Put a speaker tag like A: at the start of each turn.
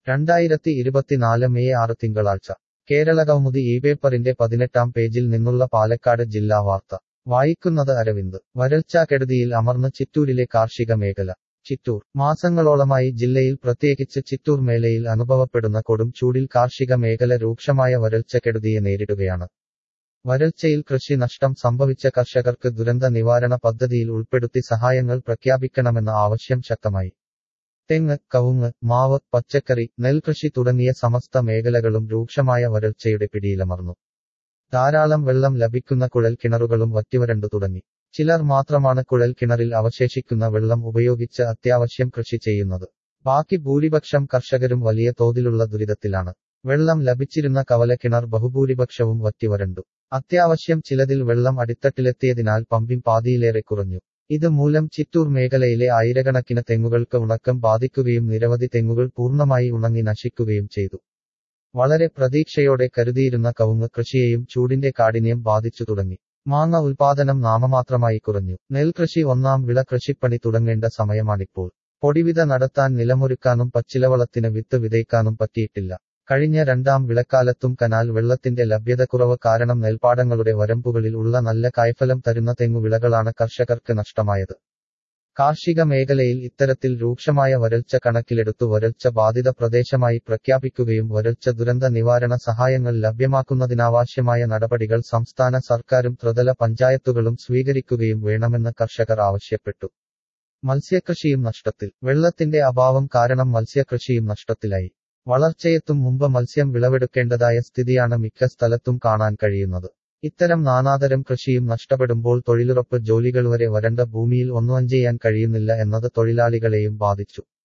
A: രണ്ടായിരത്തി ഇരുപത്തിനാല് മെയ് ആറ് തിങ്കളാഴ്ച കേരള കൗമുദി ഈ പേപ്പറിന്റെ പതിനെട്ടാം പേജിൽ നിന്നുള്ള പാലക്കാട് ജില്ലാ വാർത്ത വായിക്കുന്നത് അരവിന്ദ് വരൾച്ചാക്കെടുതിയിൽ അമർന്ന് ചിറ്റൂരിലെ കാർഷിക മേഖല ചിറ്റൂർ മാസങ്ങളോളമായി ജില്ലയിൽ പ്രത്യേകിച്ച് ചിറ്റൂർ മേഖലയിൽ അനുഭവപ്പെടുന്ന കൊടും ചൂടിൽ കാർഷിക മേഖല രൂക്ഷമായ വരൾച്ചക്കെടുതിയെ നേരിടുകയാണ് വരൾച്ചയിൽ കൃഷി നഷ്ടം സംഭവിച്ച കർഷകർക്ക് ദുരന്ത നിവാരണ പദ്ധതിയിൽ ഉൾപ്പെടുത്തി സഹായങ്ങൾ പ്രഖ്യാപിക്കണമെന്ന ആവശ്യം ശക്തമായി തെങ്ങ് കവുങ്ങ് മാവ് പച്ചക്കറി നെൽകൃഷി തുടങ്ങിയ സമസ്ത മേഖലകളും രൂക്ഷമായ വരൾച്ചയുടെ പിടിയിലമർന്നു ധാരാളം വെള്ളം ലഭിക്കുന്ന കുഴൽ കിണറുകളും വറ്റിവരണ്ടു തുടങ്ങി ചിലർ മാത്രമാണ് കുഴൽ കിണറിൽ അവശേഷിക്കുന്ന വെള്ളം ഉപയോഗിച്ച് അത്യാവശ്യം കൃഷി ചെയ്യുന്നത് ബാക്കി ഭൂരിപക്ഷം കർഷകരും വലിയ തോതിലുള്ള ദുരിതത്തിലാണ് വെള്ളം ലഭിച്ചിരുന്ന കവലക്കിണർ ബഹുഭൂരിപക്ഷവും വറ്റിവരണ്ടു അത്യാവശ്യം ചിലതിൽ വെള്ളം അടിത്തട്ടിലെത്തിയതിനാൽ പമ്പിംഗ് പാതിയിലേറെ കുറഞ്ഞു ഇത് മൂലം ചിറ്റൂർ മേഖലയിലെ ആയിരക്കണക്കിന് തെങ്ങുകൾക്ക് ഉണക്കം ബാധിക്കുകയും നിരവധി തെങ്ങുകൾ പൂർണ്ണമായി ഉണങ്ങി നശിക്കുകയും ചെയ്തു വളരെ പ്രതീക്ഷയോടെ കരുതിയിരുന്ന കവുങ്ങ് കൃഷിയെയും ചൂടിന്റെ കാഠിന്യം ബാധിച്ചു തുടങ്ങി മാങ്ങ ഉൽപാദനം നാമമാത്രമായി കുറഞ്ഞു നെൽകൃഷി ഒന്നാം വിള കൃഷിപ്പണി തുടങ്ങേണ്ട സമയമാണിപ്പോൾ പൊടിവിത നടത്താൻ നിലമൊരുക്കാനും പച്ചിലവളത്തിന് വിത്ത് വിതയ്ക്കാനും പറ്റിയിട്ടില്ല കഴിഞ്ഞ രണ്ടാം വിളക്കാലത്തും കനാൽ വെള്ളത്തിന്റെ ലഭ്യതക്കുറവ് കാരണം നെൽപ്പാടങ്ങളുടെ വരമ്പുകളിൽ ഉള്ള നല്ല കായ്ഫലം തരുന്ന തെങ്ങുവിളകളാണ് കർഷകർക്ക് നഷ്ടമായത് കാർഷിക മേഖലയിൽ ഇത്തരത്തിൽ രൂക്ഷമായ വരൾച്ച കണക്കിലെടുത്തു വരൾച്ച ബാധിത പ്രദേശമായി പ്രഖ്യാപിക്കുകയും വരൾച്ച ദുരന്ത നിവാരണ സഹായങ്ങൾ ലഭ്യമാക്കുന്നതിനാവശ്യമായ നടപടികൾ സംസ്ഥാന സർക്കാരും ത്രിതല പഞ്ചായത്തുകളും സ്വീകരിക്കുകയും വേണമെന്ന് കർഷകർ ആവശ്യപ്പെട്ടു മത്സ്യകൃഷിയും നഷ്ടത്തിൽ വെള്ളത്തിന്റെ അഭാവം കാരണം മത്സ്യകൃഷിയും നഷ്ടത്തിലായി വളർച്ചയെത്തും മുമ്പ് മത്സ്യം വിളവെടുക്കേണ്ടതായ സ്ഥിതിയാണ് മിക്ക സ്ഥലത്തും കാണാൻ കഴിയുന്നത് ഇത്തരം നാനാതരം കൃഷിയും നഷ്ടപ്പെടുമ്പോൾ തൊഴിലുറപ്പ് ജോലികൾ വരെ വരണ്ട ഭൂമിയിൽ ഒന്നും ചെയ്യാൻ കഴിയുന്നില്ല എന്നത് തൊഴിലാളികളെയും ബാധിച്ചു